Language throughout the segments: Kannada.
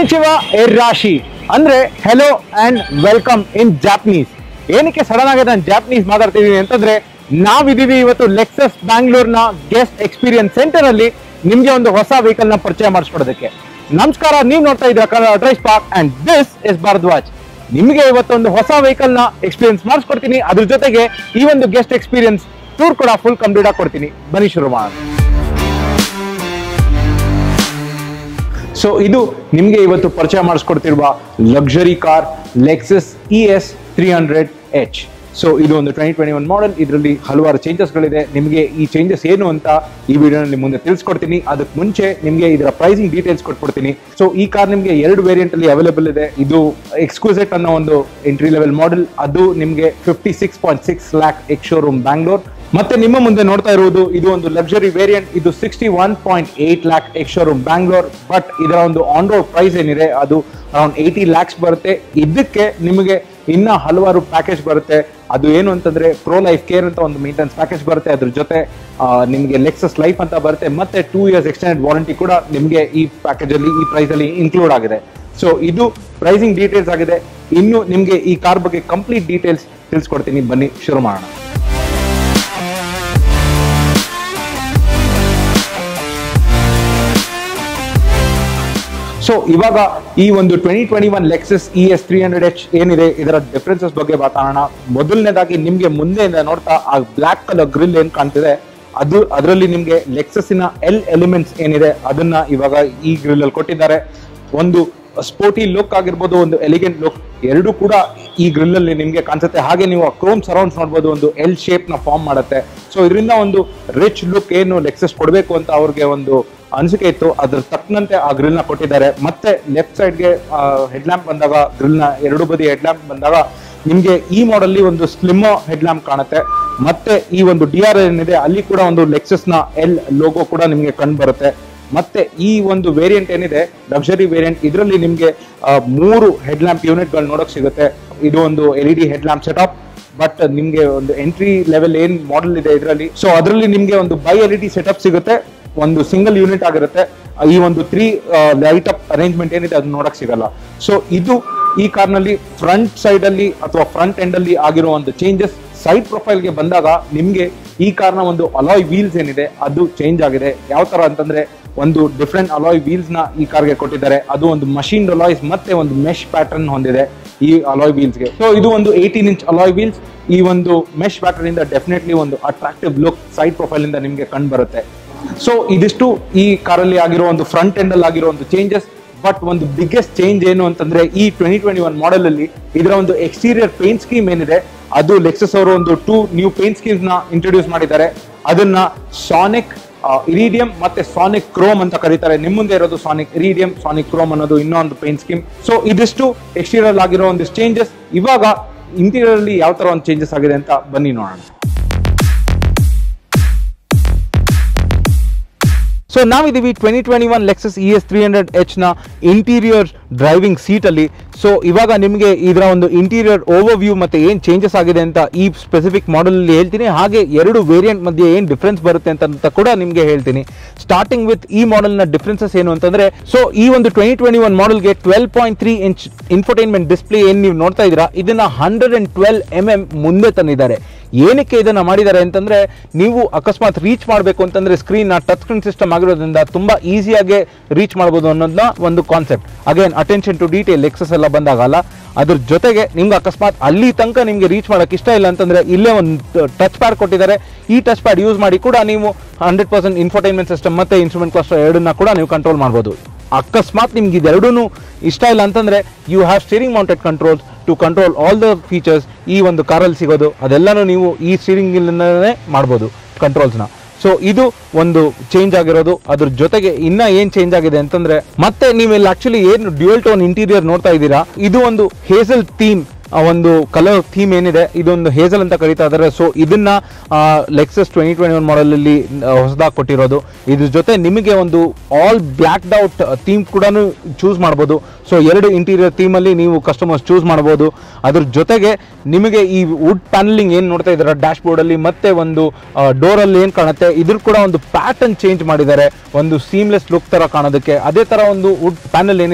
ಕೊನಿಚಿವ ರಾಶಿ ಅಂದ್ರೆ hello and welcome in Japanese ಏನಕ್ಕೆ ಸಡನ್ ಆಗಿ ನಾನು ಜಾಪನೀಸ್ ಮಾತಾಡ್ತಿದ್ದೀನಿ ಅಂತಂದ್ರೆ ನಾವಿದೀವಿ ಇವತ್ತು ಲೆಕ್ಸಸ್ ಬ್ಯಾಂಗ್ಳೂರ್ನ ಗೆಸ್ಟ್ ಎಕ್ಸ್ಪೀರಿಯನ್ಸ್ ಸೆಂಟರ್ ಅಲ್ಲಿ ನಿಮ್ಗೆ ಒಂದು ಹೊಸ ವೆಹಿಕಲ್ ನ ಪರಿಚಯ ಮಾಡಿಸ್ಕೊಡೋದಕ್ಕೆ ನಮಸ್ಕಾರ ನೀವು ನೋಡ್ತಾ ಇದ್ದೀರಾ Kannada DriveSpark and this is Bharadwaj ನಿಮಗೆ ಇವತ್ತೊಂದು ಹೊಸ ವೆಹಿಕಲ್ ನ ಎಕ್ಸ್ಪೀರಿಯನ್ಸ್ ಮಾಡಿಸ್ಕೊಡ್ತೀನಿ ಅದ್ರ ಜೊತೆಗೆ ಈ ಒಂದು ಗೆಸ್ಟ್ ಎಕ್ಸ್ಪೀರಿಯನ್ಸ್ ಟೂರ್ ಕೂಡ ಫುಲ್ ಕಂಪ್ಲೀಟ್ ಆಗಿ ಕೊಡ್ತೀನಿ ಬನ್ನಿ ಶುರು ಮಾಡೋಣ ಸೊ ಇದು ನಿಮಗೆ ಇವತ್ತು ಪರಿಚಯ ಮಾಡಿಸ್ಕೊಡ್ತಿರುವ luxury car Lexus E S three hundred H so ಇದು ಒಂದು ಟ್ವೆಂಟಿ ಟ್ವೆಂಟಿ ಒನ್ ಮಾಡೆಲ್ ಇದರಲ್ಲಿ ಹಲವಾರು ಚೇಂಜಸ್ಗಳಿದೆ ನಿಮಗೆ ಈ ಚೇಂಜಸ್ ಏನು ಅಂತ ಈ ವಿಡಿಯೋನಲ್ಲಿ ಮುಂದೆ ತಿಳಿಸ್ಕೊಡ್ತೀನಿ ಅದಕ್ಕೆ ಮುಂಚೆ ನಿಮಗೆ ಇದರ ಪ್ರೈಸಿಂಗ್ ಡೀಟೇಲ್ಸ್ ಕೊಟ್ಬಿಡ್ತೀನಿ ಸೊ ಈ ಕಾರ್ ನಿಮಗೆ ಎರಡು ವೇರಿಯಂಟ್ ಅಲ್ಲಿ ಅವೈಲೇಬಲ್ ಇದೆ ಇದು ಎಕ್ಸ್ಕ್ಯೂಸೆಟ್ ಅನ್ನೋ ಒಂದು ಎಂಟ್ರಿ ಲೆವೆಲ್ ಮಾಡೆಲ್ ಅದು ನಿಮಗೆ fifty six point six lakh ex showroom Bangalore ಮತ್ತೆ ನಿಮ್ಮ ಮುಂದೆ ನೋಡ್ತಾ ಇರುವುದು ಇದು ಒಂದು ಲಕ್ಸುರಿ ವೇರಿಯಂಟ್ ಇದು sixty one point eight lakh ex showroom Bangalore but ಇದರ ಒಂದು ಆನ್ ರೋಡ್ ಪ್ರೈಸ್ ಏನಿದೆ ಅದು ಅರೌಂಡ್ ಏಯ್ಟಿ ಲ್ಯಾಕ್ಸ್ ಬರುತ್ತೆ ಇದಕ್ಕೆ ನಿಮಗೆ ಇನ್ನ ಹಲವಾರು ಪ್ಯಾಕೇಜ್ ಬರುತ್ತೆ ಅದು ಏನು ಅಂತಂದ್ರೆ ಪ್ರೋ ಲೈಫ್ ಕೇರ್ ಅಂತ ಒಂದು ಮೇಂಟೆನೆನ್ಸ್ ಪ್ಯಾಕೇಜ್ ಬರುತ್ತೆ ಅದ್ರ ಜೊತೆ ಆ, ನಿಮಗೆ ಲೆಕ್ಸಸ್ ಲೈಫ್ ಅಂತ ಬರುತ್ತೆ ಮತ್ತೆ ಟೂ ಇಯರ್ಸ್ ಎಕ್ಸ್ಟೆಂಡೆಡ್ ವಾರಂಟಿ ಕೂಡ ನಿಮಗೆ ಈ ಪ್ಯಾಕೇಜ್ ಅಲ್ಲಿ ಈ ಪ್ರೈಸ್ ಅಲ್ಲಿ ಇನ್ಕ್ಲೂಡ್ ಆಗಿದೆ ಸೊ ಇದು ಪ್ರೈಸಿಂಗ್ ಡೀಟೇಲ್ಸ್ ಆಗಿದೆ ಇನ್ನು ನಿಮಗೆ ಈ ಕಾರ್ ಬಗ್ಗೆ ಕಂಪ್ಲೀಟ್ ಡೀಟೇಲ್ಸ್ ತಿಳಿಸ್ಕೊಡ್ತೀನಿ ಬನ್ನಿ ಶುರು ಮಾಡೋಣ ಸೊ ಇವಾಗ ಈ ಒಂದು twenty twenty one Lexus E S three hundred H ಏನಿದೆ ಇದರ ಡಿಫ್ರೆನ್ಸಸ್ ಬಗ್ಗೆ ಮಾತಾಡೋಣ ಮೊದಲನೇದಾಗಿ ನಿಮ್ಗೆ ಮುಂದೆಯಿಂದ ನೋಡ್ತಾ ಆ ಬ್ಲಾಕ್ ಕಲರ್ ಗ್ರಿಲ್ ಏನ್ ಕಾಣ್ತಿದೆ ಅದು ಅದರಲ್ಲಿ ನಿಮ್ಗೆ ಲೆಕ್ಸಸ್ಸಿನ ಎಲ್ ಎಲಿಮೆಂಟ್ಸ್ ಏನಿದೆ ಅದನ್ನ ಇವಾಗ ಈ ಗ್ರಿಲ್ ಅಲ್ಲಿ ಕೊಟ್ಟಿದ್ದಾರೆ ಒಂದು ಸ್ಪೋರ್ಟಿ ಲುಕ್ ಆಗಿರ್ಬೋದು ಒಂದು ಎಲಿಗೆಂಟ್ ಲುಕ್ ಎರಡು ಕೂಡ ಈ ಗ್ರಿಲ್ ಅಲ್ಲಿ ನಿಮ್ಗೆ ಕಾಣಿಸುತ್ತೆ ಹಾಗೆ ನೀವು ಕ್ರೋಮ್ ಸರೌಂಡ್ಸ್ ನೋಡ್ಬೋದು ಒಂದು ಎಲ್ ಶೇಪ್ ನ ಫಾರ್ಮ್ ಮಾಡುತ್ತೆ ಸೊ ಇದರಿಂದ ಒಂದು ರಿಚ್ ಲುಕ್ ಏನು ಲೆಕ್ಸಸ್ ಕೊಡಬೇಕು ಅಂತ ಅವ್ರಿಗೆ ಒಂದು ಅನಿಸಿಕೆ ಇತ್ತು ಅದ್ರ ತಕ್ಕಂತೆ ಆ ಗ್ರಿಲ್ ನ ಕೊಟ್ಟಿದ್ದಾರೆ ಮತ್ತೆ ಲೆಫ್ಟ್ ಸೈಡ್ಗೆ ಹೆಡ್ ಲ್ಯಾಂಪ್ ಬಂದಾಗ ಗ್ರಿಲ್ ನ ಎರಡು ಬದಿ ಹೆಡ್ ಲ್ಯಾಂಪ್ ಬಂದಾಗ ನಿಮ್ಗೆ ಈ ಮಾಡಲ್ ಒಂದು ಸ್ಲಿಮ್ ಹೆಡ್ ಲ್ಯಾಂಪ್ ಕಾಣುತ್ತೆ ಮತ್ತೆ ಈ ಒಂದು ಡಿ ಆರ್ ಏನಿದೆ ಅಲ್ಲಿ ಕೂಡ ಒಂದು ಲೆಕ್ಸಸ್ ನ ಎಲ್ ಲೋಗೋ ಕೂಡ ನಿಮ್ಗೆ ಕಂಡು ಬರುತ್ತೆ ಮತ್ತೆ ಈ ಒಂದು ವೇರಿಯಂಟ್ ಏನಿದೆ ಲಕ್ಸುರಿ ವೇರಿಯಂಟ್ ಇದರಲ್ಲಿ ನಿಮ್ಗೆ ಆ, ಮೂರು ಹೆಡ್ ಲ್ಯಾಂಪ್ ಯೂನಿಟ್ ಗಳು ನೋಡಕ್ ಸಿಗುತ್ತೆ ಇದು ಒಂದು L E D head lamp setup but ನಿಮ್ಗೆ ಒಂದು ಎಂಟ್ರಿ ಲೆವೆಲ್ ಏನ್ ಮಾಡೆಲ್ ಇದೆ ಇದರಲ್ಲಿ ಸೊ ಅದರಲ್ಲಿ ನಿಮ್ಗೆ ಒಂದು bi L E D setup ಸಿಗುತ್ತೆ ಒಂದು ಸಿಂಗಲ್ ಯೂನಿಟ್ ಆಗಿರುತ್ತೆ ಈ ಒಂದು ತ್ರೀ ಲೈಟ್ ಅಪ್ ಅರೇಂಜ್ಮೆಂಟ್ ಏನಿದೆ ಅದು ನೋಡಕ್ ಸಿಗಲ್ಲ ಸೊ ಇದು ಈ ಕಾರ್ನಲ್ಲಿ ಫ್ರಂಟ್ ಸೈಡ್ ಅಲ್ಲಿ ಅಥವಾ ಫ್ರಂಟ್ ಎಂಡ್ ಅಲ್ಲಿ ಆಗಿರೋ ಒಂದು ಚೇಂಜಸ್ ಸೈಡ್ ಪ್ರೊಫೈಲ್ಗೆ ಬಂದಾಗ ನಿಮ್ಗೆ ಈ ಕಾರ್ನ ಒಂದು ಅಲಾಯ್ ವೀಲ್ಸ್ ಏನಿದೆ ಅದು ಚೇಂಜ್ ಆಗಿದೆ ಯಾವ ತರ ಅಂತಂದ್ರೆ ಒಂದು ಡಿಫ್ರೆಂಟ್ ಅಲಾಯ್ ವೀಲ್ಸ್ ನ ಈ ಕಾರ್ಗೆ ಕೊಟ್ಟಿದ್ದಾರೆ ಅದು ಒಂದು ಮಷೀನ್ ಅಲಾಯ್ಸ್ ಮತ್ತೆ ಒಂದು ಮೆಶ್ ಪ್ಯಾಟರ್ನ್ ಹೊಂದಿದೆ ಈ ಅಲಾಯ್ ವೀಲ್ಸ್ ಗೆ ಸೊ ಇದು ಒಂದು ಏಯ್ಟೀನ್ ಇಂಚ್ ಅಲಾಯ್ ವೀಲ್ಸ್ ಈ ಒಂದು ಮೆಶ್ ಪ್ಯಾಟರ್ನ್ ಇಂದ ಡೆಫಿನೆಟ್ಲಿ ಒಂದು ಅಟ್ರಾಕ್ಟಿವ್ ಲುಕ್ ಸೈಡ್ ಪ್ರೊಫೈಲ್ ಇಂದ ನಿಮ್ಗೆ ಕಂಡು ಬರುತ್ತೆ ಸೊ ಇದಿಷ್ಟು ಈ ಕಾರಲ್ಲಿ ಆಗಿರೋ ಒಂದು ಫ್ರಂಟ್ ಎಂಡ್ ಅಲ್ಲಿ ಆಗಿರೋ ಒಂದು ಚೇಂಜಸ್ ಬಟ್ ಒಂದು ಬಿಗ್ಗೆಸ್ಟ್ ಚೇಂಜ್ ಏನು ಅಂತಂದ್ರೆ ಈ ಟ್ವೆಂಟಿ ಟ್ವೆಂಟಿ ಒನ್ ಮಾಡೆಲ್ ಅಲ್ಲಿ ಇದರ ಒಂದು ಎಕ್ಸ್ಟೀರಿಯರ್ ಪೇಂಟ್ ಸ್ಕೀಮ್ ಏನಿದೆ ಅದು ಲೆಕ್ಸಸ್ ಅವರು ಒಂದು ಟೂ ನ್ಯೂ ಪೇಂಟ್ ಸ್ಕೀಮ್ಸ್ ನ ಇಂಟ್ರೊಡ್ಯೂಸ್ ಮಾಡಿದ್ದಾರೆ ಅದನ್ನ ಸಾನಿಕ್ ಇರಿಡಿಯಂ ಮತ್ತೆ ಸಾನಿಕ್ ಕ್ರೋಮ್ ಅಂತ ಕರೀತಾರೆ ನಿಮ್ಮ ಮುಂದೆ ಇರೋದು ಸಾನಿಕ್ ಇರಿಡಿಯಂ ಸಾನಿಕ್ ಕ್ರೋಮ್ ಅನ್ನೋದು ಇನ್ನೊಂದು ಪೇಂಟ್ ಸ್ಕೀಮ್ ಸೊ ಇದಿಷ್ಟು ಎಕ್ಸ್ಟೀರಿಯರ್ ಆಗಿರೋ ಒಂದಿಷ್ಟು ಚೇಂಜಸ್ ಇವಾಗ ಇಂಟೀರಿಯರ್ ಅಲ್ಲಿ ಯಾವ ತರ ಒಂದು ಚೇಂಜಸ್ ಆಗಿದೆ ಅಂತ ಬನ್ನಿ ನೋಡೋಣ ಸೊ ನಾವಿದ್ದೀವಿ twenty twenty one Lexus E S three hundred H ನ ಇಂಟೀರಿಯರ್ ಡ್ರೈವಿಂಗ್ ಸೀಟ್ ಅಲ್ಲಿ ಸೊ ಇವಾಗ ನಿಮಗೆ ಇದರ ಒಂದು ಇಂಟೀರಿಯರ್ ಓವರ್ ವ್ಯೂ ಮತ್ತೆ ಏನ್ ಚೇಂಜಸ್ ಆಗಿದೆ ಅಂತ ಈ ಸ್ಪೆಸಿಫಿಕ್ ಮಾಡೆಲ್ ಅಲ್ಲಿ ಹೇಳ್ತೀನಿ ಹಾಗೆ ಎರಡು ವೇರಿಯಂಟ್ ಮಧ್ಯೆ ಏನ್ ಡಿಫ್ರೆನ್ಸ್ ಬರುತ್ತೆ ಅಂತ ಅಂತ ಕೂಡ ನಿಮಗೆ ಹೇಳ್ತೀನಿ ಸ್ಟಾರ್ಟಿಂಗ್ ವಿತ್ ಈ ಮಾಡೆಲ್ ನ ಡಿಫ್ರೆನ್ಸಸ್ ಏನು ಅಂತಂದ್ರೆ ಸೊ ಈ ಒಂದು ಟ್ವೆಂಟಿ ಟ್ವೆಂಟಿ ಒನ್ ಮಾಡೆಲ್ಗೆ twelve point three inch infotainment display ಏನ್ ನೀವು ನೋಡ್ತಾ ಇದ್ದೀರಾ ಇದನ್ನ hundred and twelve M M ಮುಂದೆ ತಂದಿದ್ದಾರೆ ಏನಕ್ಕೆ ಇದನ್ನ ಮಾಡಿದ್ದಾರೆ ಅಂತಂದ್ರೆ ನೀವು ಅಕಸ್ಮಾತ್ ರೀಚ್ ಮಾಡಬೇಕು ಅಂತಂದ್ರೆ ಸ್ಕ್ರೀನ್ ನ ಟಚ್ ಸ್ಕ್ರೀನ್ ಸಿಸ್ಟಮ್ ಆಗಿರೋದ್ರಿಂದ ತುಂಬಾ ಈಸಿಯಾಗಿ ರೀಚ್ ಮಾಡಬಹುದು ಅನ್ನೋದನ್ನ ಒಂದು concept again attention to detail access ಎಲ್ಲ ಬಂದಾಗಲ್ಲ ಅದ್ರ ಜೊತೆಗೆ ನಿಮ್ಗೆ ಅಕಸ್ಮಾತ್ ಅಲ್ಲಿ ತನಕ ನಿಮ್ಗೆ ರೀಚ್ ಮಾಡಕ್ ಇಷ್ಟ ಇಲ್ಲ ಅಂತಂದ್ರೆ ಇಲ್ಲೇ ಒಂದು ಟಚ್ ಪ್ಯಾಡ್ ಕೊಟ್ಟಿದ್ದಾರೆ ಈ ಟಚ್ ಪ್ಯಾಡ್ ಯೂಸ್ ಮಾಡಿ ಕೂಡ ನೀವು ಹಂಡ್ರೆಡ್ ಪರ್ಸೆಂಟ್ ಇನ್ಫೋಟೈನ್ಮೆಂಟ್ ಸಿಸ್ಟಮ್ ಮತ್ತೆ ಇನ್ಸ್ಟ್ರೂಮೆಂಟ್ ಕ್ಲಸ್ಟರ್ ಎರಡನ್ನ ಕೂಡ ನೀವು ಕಂಟ್ರೋಲ್ ಮಾಡ್ಬೋದು ಅಕಸ್ಮಾತ್ ನಿಮ್ಗೆ ಇದೆರಡೂ ಇಷ್ಟ ಇಲ್ಲ ಅಂತಂದ್ರೆ you have steering mounted controls to control all the features ಈ ಒಂದು ಕಾರಲ್ಲಿ ಸಿಗೋದು ಅದೆಲ್ಲನೂ ನೀವು ಈ ಸ್ಟೀರಿಂಗ್ ಇಲ್ಲೇ ಮಾಡ್ಬೋದು ಕಂಟ್ರೋಲ್ಸ್ನ ಸೊ ಇದು ಒಂದು ಚೇಂಜ್ ಆಗಿರೋದು ಅದ್ರ ಜೊತೆಗೆ ಇನ್ನ ಏನ್ ಚೇಂಜ್ ಆಗಿದೆ ಅಂತಂದ್ರೆ ಮತ್ತೆ ನೀವು ಇಲ್ಲಿ ಆಕ್ಚುಲಿ ಏನು ಡ್ಯೂಯಲ್ ಟೋನ್ ಇಂಟೀರಿಯರ್ ನೋಡ್ತಾ ಇದ್ದೀರಾ ಇದು ಒಂದು ಹೇಸಲ್ ಥೀಮ್ ಆ ಒಂದು ಕಲರ್ ಥೀಮ್ ಏನಿದೆ ಇದೊಂದು ಹೇಸಲ್ ಅಂತ ಕರೀತಾ ಇದ್ದಾರೆ ಸೊ ಇದನ್ನ Lexus twenty twenty one model ಅಲ್ಲಿ ಹೊಸದಾಗಿ ಕೊಟ್ಟಿರೋದು ಇದ್ರ ಜೊತೆ ನಿಮಗೆ ಒಂದು ಆಲ್ ಬ್ಲ್ಯಾಕ್ಡ್ ಔಟ್ ಥೀಮ್ ಕೂಡ ಚೂಸ್ ಮಾಡ್ಬೋದು ಸೊ ಎರಡು ಇಂಟೀರಿಯರ್ ಥೀಮ್ ಅಲ್ಲಿ ನೀವು ಕಸ್ಟಮರ್ಸ್ ಚೂಸ್ ಮಾಡಬಹುದು ಅದ್ರ ಜೊತೆಗೆ ನಿಮಗೆ ಈ ವುಡ್ ಪ್ಯಾನಲಿಂಗ್ ಏನ್ ನೋಡ್ತಾ ಇದ್ದಾರೆ ಡ್ಯಾಶ್ ಬೋರ್ಡ್ ಅಲ್ಲಿ ಮತ್ತೆ ಒಂದು ಡೋರ್ ಅಲ್ಲಿ ಏನ್ ಕಾಣುತ್ತೆ ಇದ್ರ ಕೂಡ ಒಂದು ಪ್ಯಾಟರ್ನ್ ಚೇಂಜ್ ಮಾಡಿದ್ದಾರೆ ಒಂದು ಸೀಮ್ಲೆಸ್ ಲುಕ್ ತರ ಕಾಣೋದಕ್ಕೆ ಅದೇ ತರ ಒಂದು ವುಡ್ ಪ್ಯಾನಲ್ ಏನಿದೆ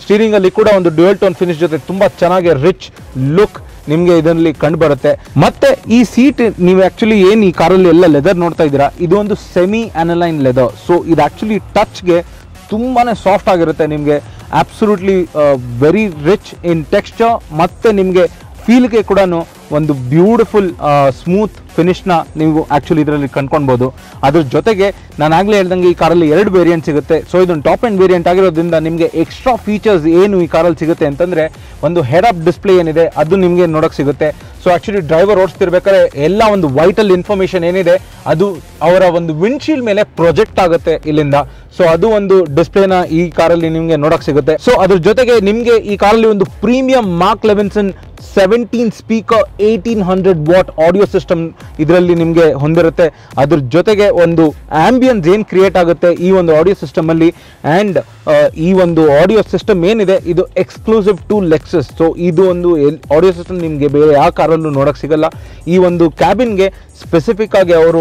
ಸ್ಟೀರಿಂಗ್ ಅಲ್ಲಿ ಕೂಡ ಒಂದು ಡ್ಯುಯಲ್ ಟೋನ್ ಫಿನಿಶ್ ಜೊತೆ ತುಂಬಾ ಚೆನ್ನಾಗಿ ರಿಚ್ ಲುಕ್ ನಿಮ್ಗೆ ಇದರಲ್ಲಿ ಕಂಡು ಬರುತ್ತೆ ಮತ್ತೆ ಈ ಸೀಟ್ ನೀವು ಆಕ್ಚುಲಿ ಏನ್ ಈ ಕಾರಲ್ಲಿ ಎಲ್ಲ ಲೆದರ್ ನೋಡ್ತಾ ಇದ್ದೀರಾ ಇದು ಒಂದು ಸೆಮಿ ಅನಲೈನ್ ಲೆದರ್ ಸೊ ಇದು ಆಕ್ಚುಲಿ ಟಚ್ಗೆ ತುಂಬಾನೇ ಸಾಫ್ಟ್ ಆಗಿರುತ್ತೆ ನಿಮಗೆ absolutely very rich in texture ಮತ್ತೆ ನಿಮಗೆ ಫೀಲ್ಗೆ ಕೂಡ ಒಂದು ಬ್ಯೂಟಿಫುಲ್ ಸ್ಮೂತ್ ಫಿನಿಶ್ನ ನೀವು ಆಕ್ಚುಲಿ ಇದರಲ್ಲಿ ಕಂಡ್ಕೊಳ್ಬೋದು ಅದ್ರ ಜೊತೆಗೆ ನಾನು ಆಗ್ಲೇ ಹೇಳ್ದಂಗೆ ಈ ಕಾರಲ್ಲಿ ಎರಡು ವೇರಿಯಂಟ್ ಸಿಗುತ್ತೆ ಸೊ ಇದೊಂದು ಟಾಪ್ ಅಂಡ್ ವೇರಿಯಂಟ್ ಆಗಿರೋದ್ರಿಂದ ನಿಮಗೆ ಎಕ್ಸ್ಟ್ರಾ ಫೀಚರ್ಸ್ ಏನು ಈ ಕಾರಲ್ಲಿ ಸಿಗುತ್ತೆ ಅಂತಂದ್ರೆ ಒಂದು ಹೆಡ್ ಅಪ್ ಡಿಸ್ಪ್ಲೇ ಏನಿದೆ ಅದು ನಿಮಗೆ ನೋಡಕ್ ಸಿಗುತ್ತೆ ಸೊ ಆಕ್ಚುಲಿ ಡ್ರೈವರ್ ಓಡಿಸ್ತಿರ್ಬೇಕಾದ್ರೆ ಎಲ್ಲ ಒಂದು ವೈಟಲ್ ಇನ್ಫಾರ್ಮೇಶನ್ ಏನಿದೆ ಅದು ಅವರ ಒಂದು ವಿಂಡ್ಶೀಲ್ಡ್ ಮೇಲೆ ಪ್ರೊಜೆಕ್ಟ್ ಆಗುತ್ತೆ ಇಲ್ಲಿಂದ ಸೊ ಅದು ಒಂದು ಡಿಸ್ಪ್ಲೇನ ಈ ಕಾರಲ್ಲಿ ನಿಮಗೆ ನೋಡಕ್ ಸಿಗುತ್ತೆ ಸೊ ಅದ್ರ ಜೊತೆಗೆ ನಿಮಗೆ ಈ ಕಾರಲ್ಲಿ ಒಂದು premium Mark Levinson seventeen speaker eighteen hundred watt audio system ಇದರಲ್ಲಿ ನಿಮಗೆ ಹೊಂದಿರುತ್ತೆ ಅದ್ರ ಜೊತೆಗೆ ಒಂದು ಆಂಬಿಯನ್ಸ್ ಏನು ಕ್ರಿಯೇಟ್ ಆಗುತ್ತೆ ಈ ಒಂದು ಆಡಿಯೋ ಸಿಸ್ಟಮ್ ಅಲ್ಲಿ ಆ್ಯಂಡ್ ಈ ಒಂದು ಆಡಿಯೋ ಸಿಸ್ಟಮ್ ಏನಿದೆ ಇದು ಎಕ್ಸ್ಕ್ಲೂಸಿವ್ ಟು ಲೆಕ್ಸಸ್ ಸೊ ಇದು ಒಂದು ಆಡಿಯೋ ಸಿಸ್ಟಮ್ ನಿಮಗೆ ಬೇರೆ ಯಾವ ಕಾರಲ್ಲೂ ನೋಡಕ್ ಸಿಗಲ್ಲ ಈ ಒಂದು ಕ್ಯಾಬಿನ್ಗೆ ಸ್ಪೆಸಿಫಿಕ್ ಆಗಿ ಅವರು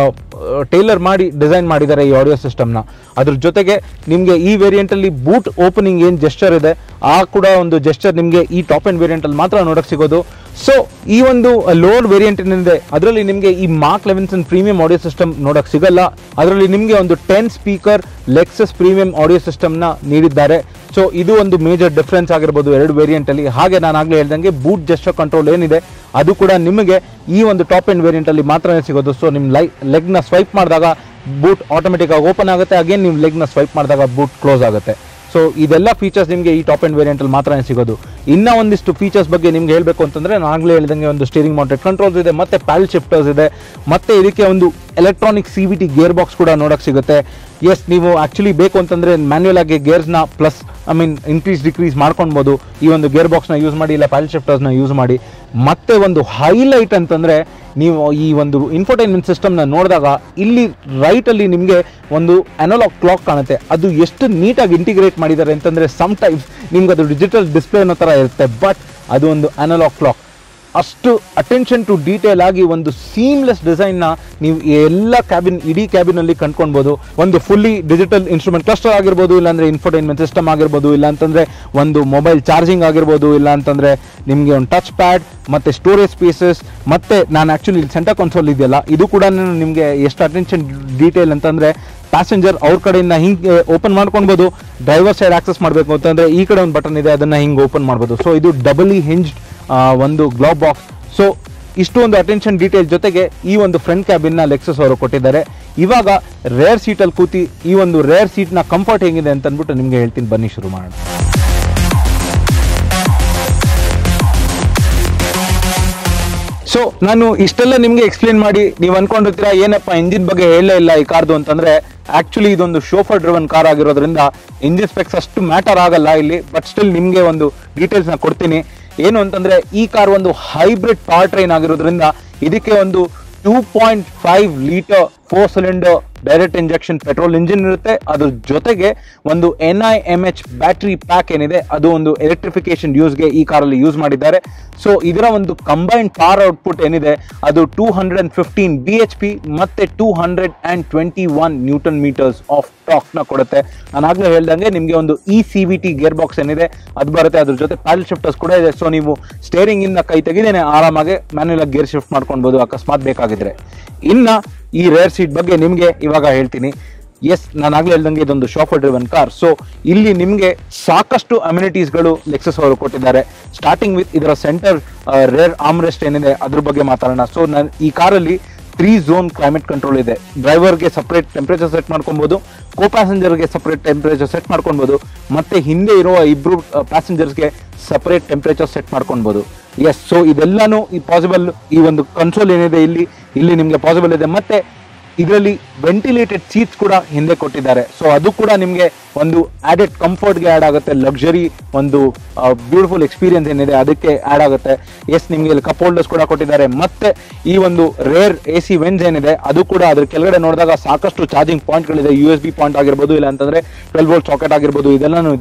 ಟೇಲರ್ ಮಾಡಿ ಡಿಸೈನ್ ಮಾಡಿದ್ದಾರೆ ಈ ಆಡಿಯೋ ಸಿಸ್ಟಮ್ನ ಅದ್ರ ಜೊತೆಗೆ ನಿಮಗೆ ಈ ವೇರಿಯಂಟ್ ಅಲ್ಲಿ ಬೂಟ್ ಓಪನಿಂಗ್ ಏನು ಜೆಸ್ಚರ್ ಇದೆ ಆ ಕೂಡ ಒಂದು ಜೆಸ್ಚರ್ ನಿಮಗೆ ಈ ಟಾಪ್ ಅಂಡ್ ವೇರಿಯಂಟ್ ಅಲ್ಲಿ ಮಾತ್ರ ನೋಡಕ್ ಸಿಗೋದು ಸೊ ಈ ಒಂದು ಲೋವರ್ ವೇರಿಯಂಟ್ ಏನಿದೆ ಅದರಲ್ಲಿ ನಿಮಗೆ ಈ Mark Levinson premium audio system ನೋಡಕ್ ಸಿಗಲ್ಲ ಅದರಲ್ಲಿ ನಿಮಗೆ ಒಂದು ten speaker Lexus premium audio ಸಿಸ್ಟಮ್ನ ನೀಡಿದ್ದಾರೆ ಸೊ ಇದು ಒಂದು ಮೇಜರ್ ಡಿಫ್ರೆನ್ಸ್ ಆಗಿರ್ಬೋದು ಎರಡು ವೇರಿಯಂಟ್ ಅಲ್ಲಿ ಹಾಗೆ ನಾನು ಆಗ್ಲೇ ಹೇಳ್ದಂಗೆ ಬೂಟ್ ಜೆಸ್ಟರ್ ಕಂಟ್ರೋಲ್ ಏನಿದೆ ಅದು ಕೂಡ ನಿಮಗೆ ಈ ಒಂದು ಟಾಪ್ ಅಂಡ್ ವೇರಿಯಂಟ್ ಅಲ್ಲಿ ಮಾತ್ರನೇ ಸಿಗೋದು ಸೊ ನಿಮ್ಮ ಲೈ ಲೆಗ್ನ ಸ್ವೈಪ್ ಮಾಡಿದಾಗ ಬೂಟ್ ಆಟೋಮೆಟಿಕ್ ಆಗಿ ಓಪನ್ ಆಗುತ್ತೆ ಅಗೇನ್ ನೀವು ಲೆಗ್ನ ಸ್ವೈಪ್ ಮಾಡಿದಾಗ ಬೂಟ್ ಕ್ಲೋಸ್ ಆಗುತ್ತೆ ಸೊ ಇದೆಲ್ಲ ಫೀಚರ್ಸ್ ನಿಮಗೆ ಈ ಟಾಪ್ ಅಂಡ್ ವೇರಿಯಂಟ್ ಅಲ್ಲಿ ಮಾತ್ರನೇ ಸಿಗೋದು ಇನ್ನ ಒಂದಿಷ್ಟು ಫೀಚರ್ಸ್ ಬಗ್ಗೆ ನಿಮ್ಗೆ ಹೇಳಬೇಕು ಅಂತಂದ್ರೆ ನಾನು ಆಗ್ಲೇ ಹೇಳಿದಂಗೆ ಒಂದು ಸ್ಟೀರಿಂಗ್ ಮೌಂಟೆಡ್ ಕಂಟ್ರೋಲ್ಸ್ ಇದೆ ಮತ್ತೆ ಪ್ಯಾಲ್ ಶಿಫ್ಟರ್ಸ್ ಇದೆ ಮತ್ತೆ ಇದಕ್ಕೆ ಒಂದು electronic C V T gear box ಕೂಡ ನೋಡಕ್ ಸಿಗುತ್ತೆ ಎಸ್ ನೀವು ಆಕ್ಚುಲಿ ಬೇಕು ಅಂತಂದ್ರೆ ಮ್ಯಾನ್ಯುಯಲ್ ಆಗಿ ಗೇರ್ಸ್ನ plus I mean increase decrease ಮಾಡ್ಕೊಳ್ಬೋದು ಈ ಒಂದು ಗೇರ್ ಬಾಕ್ಸ್ನ ಯೂಸ್ ಮಾಡಿ ಇಲ್ಲ ಪ್ಯಾಲ್ ಶಿಫ್ಟರ್ಸ್ನ ಯೂಸ್ ಮಾಡಿ ಮತ್ತೆ ಒಂದು ಹೈಲೈಟ್ ಅಂತಂದ್ರೆ ನೀವು ಈ ಒಂದು ಇನ್ಫೋಟೈನ್ಮೆಂಟ್ ಸಿಸ್ಟಮ್ನ ನೋಡಿದಾಗ ಇಲ್ಲಿ ರೈಟಲ್ಲಿ ನಿಮಗೆ ಒಂದು ಅನಲಾಗ್ ಕ್ಲಾಕ್ ಕಾಣುತ್ತೆ ಅದು ಎಷ್ಟು ನೀಟಾಗಿ ಇಂಟಿಗ್ರೇಟ್ ಮಾಡಿದ್ದಾರೆ ಅಂತಂದರೆ ಸಮ್ ಟೈಮ್ಸ್ ನಿಮ್ಗೆ ಅದು ಡಿಜಿಟಲ್ ಡಿಸ್ಪ್ಲೇ ಅನ್ನೋ ಥರ ಇರುತ್ತೆ ಬಟ್ ಅದು ಒಂದು ಅನಲಾಗ್ ಕ್ಲಾಕ್ ಅಷ್ಟು ಅಟೆನ್ಷನ್ ಟು ಡೀಟೇಲ್ ಆಗಿ ಒಂದು ಸೀಮ್ಲೆಸ್ ಡಿಸೈನ್ನ ನೀವು ಎಲ್ಲ ಕ್ಯಾಬಿನ್ ಇಡೀ ಕ್ಯಾಬಿನಲ್ಲಿ ಕಂಡ್ಕೊಳ್ಬೋದು ಒಂದು ಫುಲ್ಲಿ ಡಿಜಿಟಲ್ ಇನ್ಸ್ಟ್ರೂಮೆಂಟ್ ಕ್ಲಸ್ಟರ್ ಆಗಿರ್ಬೋದು ಇಲ್ಲಾಂದ್ರೆ ಇನ್ಫೋಟೈನ್ಮೆಂಟ್ ಸಿಸ್ಟಮ್ ಆಗಿರ್ಬೋದು ಇಲ್ಲ ಅಂತಂದ್ರೆ ಒಂದು ಮೊಬೈಲ್ ಚಾರ್ಜಿಂಗ್ ಆಗಿರ್ಬೋದು ಇಲ್ಲ ಅಂತಂದ್ರೆ ನಿಮಗೆ ಒಂದು ಟಚ್ ಪ್ಯಾಡ್ ಮತ್ತೆ ಸ್ಟೋರೇಜ್ ಸ್ಪೇಸಸ್ ಮತ್ತೆ ನಾನು ಆಕ್ಚುಲಿ ಸೆಂಟರ್ ಕನ್ಸೋಲ್ ಇದೆಯಲ್ಲ ಇದು ಕೂಡ ನಿಮಗೆ ಎಷ್ಟು ಅಟೆನ್ಷನ್ ಡೀಟೇಲ್ ಅಂತಂದ್ರೆ ಪ್ಯಾಸೆಂಜರ್ ಅವ್ರ ಕಡೆಯಿಂದ ಹಿಂಗೆ ಓಪನ್ ಮಾಡ್ಕೊಳ್ಬೋದು ಡ್ರೈವರ್ ಸೈಡ್ ಆಕ್ಸೆಸ್ ಮಾಡಬೇಕು ಅಂತಂದ್ರೆ ಈ ಕಡೆ ಒಂದು ಬಟನ್ ಇದೆ ಅದನ್ನ ಹಿಂಗೆ ಓಪನ್ ಮಾಡ್ಬೋದು ಸೊ ಇದು ಡಬಲಿ ಹಿಂಜ್ಡ್ ಒಂದು ಗ್ಲೌ ಬಾಕ್ಸ್ ಸೊ ಇಷ್ಟು ಒಂದು ಅಟೆನ್ಷನ್ ಡೀಟೇಲ್ ಜೊತೆಗೆ ಈ ಒಂದು ಫ್ರಂಟ್ ಕ್ಯಾಬಿನ್ನ ಲೆಕ್ಸಸ್ ಅವರು ಕೊಟ್ಟಿದ್ದಾರೆ ಇವಾಗ ರೇರ್ ಸೀಟಲ್ಲಿ ಕೂತಿ ಈ ಒಂದು ರೇರ್ ಸೀಟ್ನ ಕಂಫರ್ಟ್ ಹೇಗಿದೆ ಅಂತ ಅಂದ್ಬಿಟ್ಟು ನಿಮಗೆ ಹೇಳ್ತೀನಿ ಬನ್ನಿ ಶುರು ಮಾಡೋಣ ಸೊ ನಾನು ಇಷ್ಟೆಲ್ಲ ನಿಮ್ಗೆ ಎಕ್ಸ್ಪ್ಲೇನ್ ಮಾಡಿ ನೀವು ಅನ್ಕೊಂಡಿರ್ತೀರಾ ಏನಪ್ಪ ಇಂಜಿನ್ ಬಗ್ಗೆ ಹೇಳಲೇ ಇಲ್ಲ ಈ ಕಾರ್ದು ಅಂತಂದ್ರೆ ಆಕ್ಚುಲಿ ಇದೊಂದು ಶೋಫರ್ ಡ್ರಿವನ್ ಕಾರ್ ಆಗಿರೋದ್ರಿಂದ ಇಂಜಿನ್ ಸ್ಪೆಕ್ಸ್ ಅಷ್ಟು ಮ್ಯಾಟರ್ ಆಗಲ್ಲ ಇಲ್ಲಿ ಬಟ್ ಸ್ಟಿಲ್ ನಿಮ್ಗೆ ಒಂದು ಡೀಟೇಲ್ಸ್ ನ ಕೊಡ್ತೀನಿ ಏನು ಅಂತಂದ್ರೆ ಈ ಕಾರ್ ಒಂದು ಹೈಬ್ರಿಡ್ ಪವರ್ ಟ್ರೈನ್ ಆಗಿರೋದ್ರಿಂದ ಇದಕ್ಕೆ ಒಂದು two point five litre four cylinder direct injection petrol engine ಇರುತ್ತೆ ಅದ್ರ ಜೊತೆಗೆ ಒಂದು N I M H battery pack ಏನಿದೆ ಅದು ಒಂದು ಎಲೆಕ್ಟ್ರಿಫಿಕೇಶನ್ ಯೂಸ್ಗೆ ಈ ಕಾರಲ್ಲಿ ಯೂಸ್ ಮಾಡಿದ್ದಾರೆ ಸೊ ಇದರ ಒಂದು ಕಂಬೈನ್ಡ್ ಪವರ್ ಔಟ್ಪುಟ್ ಏನಿದೆ ಅದು two hundred and fifteen B H P ಮತ್ತೆ two hundred and twenty one newton metres of ಟಾಕ್ನ ಕೊಡುತ್ತೆ ನಾನು ಆಗ್ಲೇ ಹೇಳ್ದಂಗೆ ನಿಮಗೆ ಒಂದು E C V T gear box ಏನಿದೆ ಅದು ಬರುತ್ತೆ ಅದ್ರ ಜೊತೆ ಪ್ಯಾಡಲ್ ಶಿಫ್ಟರ್ಸ್ ಕೂಡ ಇದೆ ಸೊ ನೀವು ಸ್ಟೇರಿಂಗ್ ಇಂದ ಕೈ ತೆಗೆದೇನೆ ಆರಾಮಾಗಿ ಮ್ಯಾನ್ಯುಯಲ್ ಆಗಿ ಗೇರ್ ಶಿಫ್ಟ್ ಮಾಡ್ಕೊಳ್ಬೋದು ಅಕಸ್ಮಾತ್ ಬೇಕಾಗಿದ್ರೆ ಇನ್ನ ಈ ರೇರ್ ಸೀಟ್ ಬಗ್ಗೆ ನಿಮಗೆ ಇವಾಗ ಹೇಳ್ತೀನಿ ಎಸ್ ನಾನು ಆಗ್ಲೇ ಹೇಳ್ದಂಗೆ ಇದೊಂದು ಶಾಫರ್ ಡ್ರಿವನ್ ಕಾರ್ ಸೊ ಇಲ್ಲಿ ನಿಮಗೆ ಸಾಕಷ್ಟು ಅಮ್ಯುನಿಟೀಸ್ಗಳು ಲೆಕ್ಸಸ್ ಅವರು ಕೊಟ್ಟಿದ್ದಾರೆ ಸ್ಟಾರ್ಟಿಂಗ್ ವಿತ್ ಇದರ ಸೆಂಟರ್ ರೇರ್ ಆಮ್ರೆಸ್ಟ್ ಏನಿದೆ ಅದ್ರ ಬಗ್ಗೆ ಮಾತಾಡೋಣ ಸೊ ನಾನು ಈ ಕಾರಲ್ಲಿ ತ್ರೀ ಝೋನ್ ಕ್ಲೈಮೇಟ್ ಕಂಟ್ರೋಲ್ ಇದೆ ಡ್ರೈವರ್ಗೆ ಸಪ್ರೇಟ್ ಟೆಂಪರೇಚರ್ ಸೆಟ್ ಮಾಡ್ಕೊಬಹುದು ಕೋ ಪ್ಯಾಸೆಂಜರ್ಗೆ ಸಪ್ರೇಟ್ ಟೆಂಪರೇಚರ್ ಸೆಟ್ ಮಾಡ್ಕೊಬಹುದು ಮತ್ತೆ ಹಿಂದೆ ಇರುವ ಇಬ್ರು ಪ್ಯಾಸೆಂಜರ್ಸ್ಗೆ ಸಪ್ರೇಟ್ ಟೆಂಪರೇಚರ್ ಸೆಟ್ ಮಾಡ್ಕೊಬಹುದು ಎಸ್ ಸೊ ಇದೆಲ್ಲಾನು ಈ ಪಾಸಿಬಲ್ ಈ ಒಂದು ಕನ್ಸೋಲ್ ಏನಿದೆ ಇಲ್ಲಿ ಇಲ್ಲಿ ನಿಮಗೆ ಪಾಸಿಬಲ್ ಇದೆ ಮತ್ತೆ ಇದರಲ್ಲಿ ವೆಂಟಿಲೇಟೆಡ್ ಸೀಟ್ಸ್ ಕೂಡ ಹಿಂದೆ ಕೊಟ್ಟಿದ್ದಾರೆ ಸೊ ಅದು ಕೂಡ ನಿಮಗೆ ಒಂದು ಆಡೆಡ್ ಕಂಫರ್ಟ್ಗೆ ಆ್ಯಡ್ ಆಗುತ್ತೆ ಲಕ್ಸುರಿ ಒಂದು ಬ್ಯೂಟಿಫುಲ್ ಎಕ್ಸ್ಪೀರಿಯನ್ಸ್ ಏನಿದೆ ಅದಕ್ಕೆ ಆ್ಯಡ್ ಆಗುತ್ತೆ ಎಸ್ ನಿಮಗೆ ಇಲ್ಲಿ ಕಪ್ ಹೋಲ್ಡರ್ಸ್ ಕೂಡ ಕೊಟ್ಟಿದ್ದಾರೆ ಮತ್ತೆ ಈ ಒಂದು ರೇರ್ ಎ ಸಿ ವೆನ್ಸ್ ಏನಿದೆ ಅದು ಕೂಡ ಅದ್ರ ಕೆಳಗಡೆ ನೋಡಿದಾಗ ಸಾಕಷ್ಟು ಚಾರ್ಜಿಂಗ್ ಪಾಯಿಂಟ್ಗಳಿದೆ ಯು ಎಸ್ ಬಿ ಪಾಯಿಂಟ್ ಆಗಿರ್ಬೋದು ಇಲ್ಲ ಅಂತಂದ್ರೆ ಟ್ವೆಲ್ ವೋಲ್ಟ್ ಸಾಕೆಟ್ ಆಗಿರ್ಬೋದು ಇದೆಲ್ಲಾನು ಇದೆ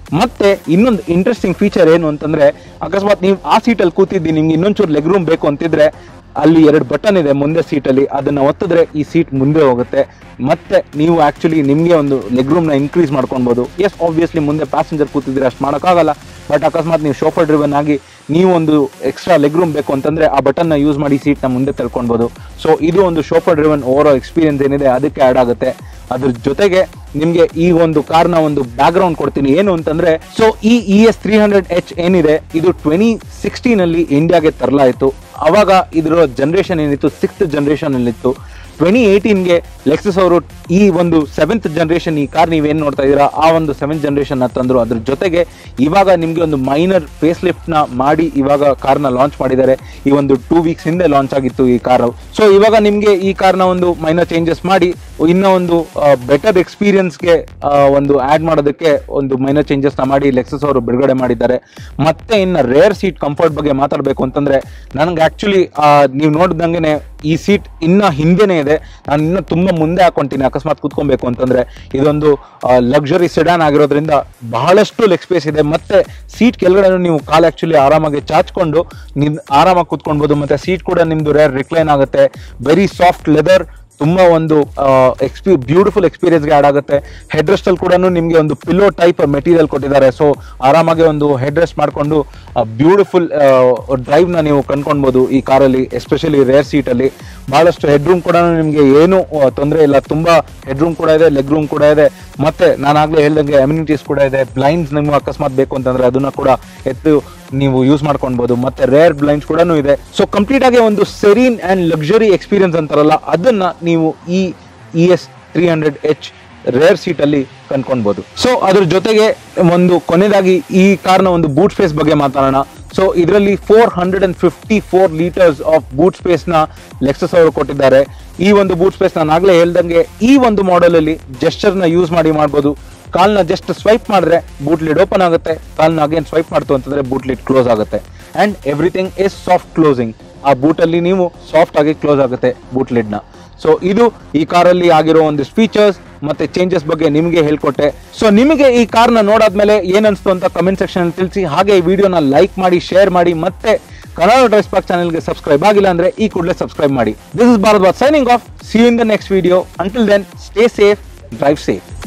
ಮತ್ತೆ ಇನ್ನೊಂದು ಇಂಟ್ರೆಸ್ಟಿಂಗ್ ಫೀಚರ್ ಏನು ಅಂತಂದ್ರೆ ಅಕಸ್ಮಾತ್ ನೀವು ಆ ಸೀಟಲ್ಲಿ ಕೂತಿದ್ದು ನಿಮ್ಗೆ ಇನ್ನೊಂಚೂರು ಲೆಗ್ ರೂಮ್ ಬೇಕು ಅಂತಿದ್ರೆ ಅಲ್ಲಿ ಎರಡು ಬಟನ್ ಇದೆ ಮುಂದೆ ಸೀಟಲ್ಲಿ ಅದನ್ನ ಒತ್ತಿದ್ರೆ ಈ ಸೀಟ್ ಮುಂದೆ ಹೋಗುತ್ತೆ ಮತ್ತೆ ನೀವು ಆಕ್ಚುಲಿ ನಿಮಗೆ ಒಂದು ಲೆಗ್ ರೂಮ್ನ ಇನ್ಕ್ರೀಸ್ ಮಾಡ್ಕೊಳ್ಬೋದು ಎಸ್ ಆಬ್ವಿಯಸ್ಲಿ ಮುಂದೆ ಪ್ಯಾಸೆಂಜರ್ ಕೂತಿದ್ರೆ ಅಷ್ಟು ಮಾಡೋಕ್ಕಾಗಲ್ಲ ಬಟ್ ಅಕಸ್ಮಾತ್ ನೀವು ಶೋಫರ್ ಡ್ರಿವನ್ ಆಗಿ ನೀವು ಒಂದು ಎಕ್ಸ್ಟ್ರಾ ಲೆಗ್ ರೂಮ್ ಬೇಕು ಅಂತಂದ್ರೆ ಆ ಬಟನ್ನ ಯೂಸ್ ಮಾಡಿ ಸೀಟ್ನ ಮುಂದೆ ತಳ್ಕೊಳ್ಬೋದು ಸೊ ಇದು ಒಂದು ಶೋಫರ್ ಡ್ರಿವನ್ ಓವರ್ ಎಕ್ಸ್ಪೀರಿಯನ್ಸ್ ಏನಿದೆ ಅದಕ್ಕೆ ಆಡ್ ಆಗುತ್ತೆ ಅದ್ರ ಜೊತೆಗೆ ನಿಮ್ಗೆ ಈ ಒಂದು ಕಾರ್ನ ಒಂದು ಬ್ಯಾಕ್ ಗ್ರೌಂಡ್ ಕೊಡ್ತೀನಿ ಏನು ಅಂತಂದ್ರೆ ಸೊ ಈ E S three hundred H ಏನಿದೆ ಇದು ಟ್ವೆಂಟಿ ಸಿಕ್ಸ್ಟೀನ್ ಅಲ್ಲಿ ಇಂಡಿಯಾಗೆ ತರಲಾಯಿತು ಅವಾಗ ಇದರ ಜನರೇಷನ್ ಏನಿತ್ತು ಸಿಕ್ಸ್ತ್ ಜನರೇಷನ್ ಅಲ್ಲಿ ಇತ್ತು ಟ್ವೆಂಟಿ ಏಯ್ಟೀನ್ಗೆ ಲೆಕ್ಸಸ್ ಅವರು ಈ ಒಂದು ಸೆವೆಂತ್ ಜನರೇಷನ್ ಈ ಕಾರ್ ನೀವೇನು ನೋಡ್ತಾ ಇದ್ದೀರಾ ಆ ಒಂದು ಸೆವೆಂತ್ ಜನರೇಷನ್ ತಂದ್ರು ಅದ್ರ ಜೊತೆಗೆ ಇವಾಗ ನಿಮಗೆ ಒಂದು ಮೈನರ್ ಫೇಸ್ ಲಿಫ್ಟ್ ನ ಮಾಡಿ ಇವಾಗ ಕಾರ್ನ ಲಾಂಚ್ ಮಾಡಿದ್ದಾರೆ ಈ ಒಂದು ಟೂ ವೀಕ್ಸ್ ಹಿಂದೆ ಲಾಂಚ್ ಆಗಿತ್ತು ಈ ಕಾರ್ ಸೊ ಇವಾಗ ನಿಮಗೆ ಈ ಕಾರ್ನ ಒಂದು ಮೈನರ್ ಚೇಂಜಸ್ ಮಾಡಿ ಇನ್ನ ಒಂದು ಬೆಟರ್ ಎಕ್ಸ್ಪೀರಿಯನ್ಸ್ಗೆ ಒಂದು ಆಡ್ ಮಾಡೋದಕ್ಕೆ ಒಂದು ಮೈನರ್ ಚೇಂಜಸ್ ನ ಮಾಡಿ ಲೆಕ್ಸಸ್ ಅವರು ಬಿಡುಗಡೆ ಮಾಡಿದ್ದಾರೆ ಮತ್ತೆ ಇನ್ನ ರೇರ್ ಸೀಟ್ ಕಂಫರ್ಟ್ ಬಗ್ಗೆ ಮಾತಾಡಬೇಕು ಅಂತಂದ್ರೆ ನನಗೆ ಆಕ್ಚುಲಿ ನೀವು ನೋಡಿದಂಗೆ ಈ ಸೀಟ್ ಇನ್ನ ಹಿಂದೆನೇ ಇದೆ ನಾನು ಇನ್ನ ತುಂಬಾ ಮುಂದೆ ಹಾಕೊಂತೀನಿ ಅಕಸ್ಮಾತ್ ಕೂತ್ಕೊಬೇಕು ಅಂತಂದ್ರೆ ಇದೊಂದು ಲಕ್ಸುರಿ ಸೆಡಾನ್ ಆಗಿರೋದ್ರಿಂದ ಬಹಳಷ್ಟು ಲೆಗ್ ಸ್ಪೇಸ್ ಇದೆ ಮತ್ತೆ ಸೀಟ್ ಕೆಳಗಡೆ ನೀವು ಕಾಲು ಆಕ್ಚುಲಿ ಆರಾಮಾಗಿ ಚಾಚ್ಕೊಂಡು ನಿಮ್ ಆರಾಮಾಗಿ ಕೂತ್ಕೊಳ್ಬೋದು ಮತ್ತೆ ಸೀಟ್ ಕೂಡ ನಿಮ್ದು ರೇರ್ ರಿಕ್ಲೈನ್ ಆಗುತ್ತೆ ವೆರಿ ಸಾಫ್ಟ್ ಲೆದರ್ ತುಂಬಾ ಒಂದು ಎಕ್ಸ್ಪಿ ಬ್ಯೂಟಿಫುಲ್ ಎಕ್ಸ್ಪೀರಿಯನ್ಸ್ಗೆ ಆಡ್ ಆಗುತ್ತೆ ಹೆಡ್ ರೆಸ್ಟ್ ಅಲ್ಲಿ ಕೂಡ ನಿಮಗೆ ಒಂದು ಪಿಲೋ ಟೈಪ್ ಮೆಟೀರಿಯಲ್ ಕೊಟ್ಟಿದ್ದಾರೆ ಸೊ ಆರಾಮಾಗಿ ಒಂದು ಹೆಡ್ ರೆಸ್ಟ್ ಮಾಡಿಕೊಂಡು ಬ್ಯೂಟಿಫುಲ್ ಡ್ರೈವ್ ನ ನೀವು ಕಂಡ್ಕೊಳ್ಬಹುದು ಈ ಕಾರಲ್ಲಿ ಎಸ್ಪೆಷಲಿ ರೇರ್ ಸೀಟ್ ಅಲ್ಲಿ ಬಹಳಷ್ಟು ಹೆಡ್ ರೂಮ್ ಕೂಡ ನಿಮಗೆ ಏನು ತೊಂದರೆ ಇಲ್ಲ ತುಂಬಾ ಹೆಡ್ ರೂಮ್ ಕೂಡ ಇದೆ ಲೆಗ್ ರೂಮ್ ಕೂಡ ಇದೆ ಮತ್ತೆ ನಾನು ಆಗ್ಲೇ ಹೇಳ್ದಂಗೆ ಅಮ್ಯುನಿಟೀಸ್ ಕೂಡ ಇದೆ ಬ್ಲೈಂಡ್ಸ್ ನಿಮ್ಗೆ ಅಕಸ್ಮಾತ್ ಬೇಕು ಅಂತಂದ್ರೆ ಅದನ್ನ ಕೂಡ ಎತ್ತು ನೀವು ಯೂಸ್ ಮಾಡ್ಕೊಳ್ಬಹುದು ಮತ್ತೆ ರೇರ್ ಬ್ಲೈಂಡ್ಸ್ ಕೂಡ ಇದೆ ಸೊ ಕಂಪ್ಲೀಟ್ ಆಗಿ ಒಂದು ಸೆರೀನ್ ಅಂಡ್ ಲಕ್ಸುರಿ ಎಕ್ಸ್ಪೀರಿಯನ್ಸ್ ಅಂತಾರಲ್ಲ ಅದನ್ನ ನೀವು ಈ E S three hundred H rear seat ಅಲ್ಲಿ ಕಂಡ್ಕೊಳ್ಬಹುದು ಸೊ ಅದ್ರ ಜೊತೆಗೆ ಒಂದು ಕೊನೆಯದಾಗಿ ಈ ಕಾರ್ನ ಒಂದು ಬೂಟ್ ಸ್ಪೇಸ್ ಬಗ್ಗೆ ಮಾತಾಡೋಣ ಸೊ ಇದರಲ್ಲಿ four hundred and fifty four litres of boot space ನ ಲೆಕ್ಸಸ್ ಅವರು ಕೊಟ್ಟಿದ್ದಾರೆ ಈ ಒಂದು ಬೂಟ್ ಸ್ಪೇಸ್ ನಾನು ಆಗ್ಲೇ ಹೇಳ್ದಂಗೆ ಈ ಒಂದು ಮಾಡೆಲ್ ಅಲ್ಲಿ ಜೆಸ್ಟರ್ ನ ಯೂಸ್ ಮಾಡಿ ಮಾಡ್ಬೋದು ಕಾಲ್ನ ಜಸ್ಟ್ ಸ್ವೈಪ್ ಮಾಡಿದ್ರೆ ಬೂಟ್ ಲಿಡ್ ಓಪನ್ ಆಗುತ್ತೆ ಕಾಲ್ನ ಅಗೇನ್ ಸ್ವೈಪ್ ಮಾಡ್ತು ಅಂತಂದ್ರೆ ಬೂಟ್ ಲಿಡ್ ಕ್ಲೋಸ್ ಆಗುತ್ತೆ and everything is soft closing ಆ ಬೂಟ್ ಅಲ್ಲಿ ನೀವು ಸಾಫ್ಟ್ ಆಗಿ ಕ್ಲೋಸ್ ಆಗುತ್ತೆ ಬೂಟ್ ಲಿಡ್ ನ ಸೊ ಇದು ಈ ಕಾರಲ್ಲಿ ಆಗಿರೋ ಒಂದು ಫೀಚರ್ಸ್ ಮತ್ತೆ ಚೇಂಜಸ್ ಬಗ್ಗೆ ನಿಮಗೆ ಹೇಳ್ಕೊಟ್ಟೆ ಸೊ ನಿಮಗೆ ಈ ಕಾರ್ನ ನೋಡಾದ್ಮೇಲೆ ಏನ್ ಅನ್ಸ್ತು ಅಂತ ಕಮೆಂಟ್ ಸೆಕ್ಷನ್ ಅಲ್ಲಿ ತಿಳಿಸಿ ಹಾಗೆ ಈ ವಿಡಿಯೋನ ಲೈಕ್ ಮಾಡಿ ಶೇರ್ ಮಾಡಿ ಮತ್ತೆ ಕನ್ನಡ ಡ್ರೈಸ್ ಪಾಕ್ ಚಾನಲ್ಗೆ ಸಬ್ಸ್ಕ್ರೈಬ್ ಆಗಿಲ್ಲ ಅಂದ್ರೆ ಈ ಕೂಡಲೇ ಸಬ್ಸ್ಕ್ರೈಬ್ ಮಾಡಿ this is Bharat signing off see in the next video until then stay safe drive safe